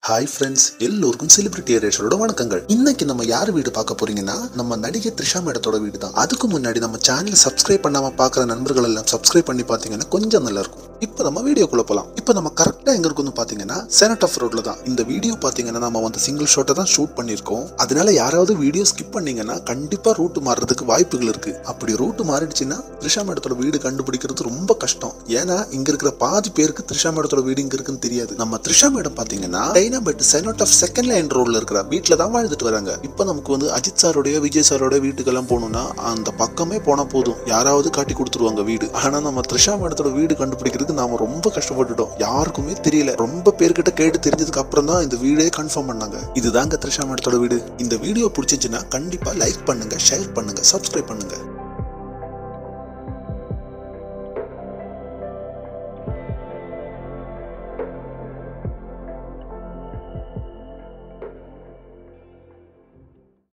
hi friends எல்லோருக்கும் celebrity ரேஷரோட வணக்கங்கள் இன்னைக்கு நம்ம யார் வீடு பார்க்க போறீங்கன்னா நம்ம நடிகை த்ரிஷா மேடத்தோட வீடு தான் அதுக்கு முன்னாடி நம்ம சேனல் சப்ஸ்கிரைப் பண்ணாம பார்க்குற நண்பர்கள் எல்லாம் சப்ஸ்கிரைப் பண்ணி பார்த்தீங்கன்னா கொஞ்சம் நல்லா இருக்கும் இப்போ நம்ம வீடியோக்குள்ள போலாம் இப்போ நம்ம கரெக்டா எங்க இருக்குன்னு பாத்தீங்கன்னா செனட் ஆஃப் ரோட்ல தான் இந்த வீடியோ பாத்தீங்கன்னா நம்ம வந்து சிங்கிள் ஷாட்டை தான் ஷூட் பண்ணியிருக்கோம் அதனால யாராவது வீடியோ ஸ்கிப் பண்ணீங்கன்னா கண்டிப்பா ரூட் மாறுறதுக்கு வாய்ப்புகள் இருக்கு அப்படி ரூட் மாறிடுச்சுன்னா த்ரிஷா மேடத்தோட வீடு கண்டுபிடிக்கிறது ரொம்ப கஷ்டம் ஏன்னா இங்க இருக்கிற பாதி பேருக்கு த்ரிஷா மேடத்தோட வீடு இங்க இருக்குன்னு தெரியாது நம்ம த்ரிஷா மேடம் பாத்தீங்கன்னா டைனா பட் செனட் ஆஃப் செகண்ட் லைன் ரோட்ல இருக்கிற வீட்டுல தான் வாழ்ந்துட்டு வராங்க இப்போ நமக்கு வந்து அஜித் சாரோடைய விஜய் சாரோட வீட்டுக்கெல்லாம் போகணும்னா அந்த பக்கமே போனா போதும் யாராவது காட்டி கொடுத்துருவாங்க வீடு ஆனா நம்ம த்ரிஷா மேடத்தோட வீடு கண்டுபிடிக்கிறதுக்கு நாம ரொம்ப கஷ்டப்பட்டுட்டோம் யாருக்குமே தெரியல ரொம்ப பேர்கிட்ட கேட்டு தெரிஞ்சதுக்கு அப்புறம் தான் இந்த வீடே கன்ஃபார்ம் பண்ணாங்க இதுதாங்க த்ரிஷா மேடத்தோட வீடு இந்த வீடியோ பிடிச்சிச்சுன்னா கண்டிப்பா லைக் பண்ணுங்க ஷேர் பண்ணுங்க சப்ஸ்கிரைப் பண்ணுங்க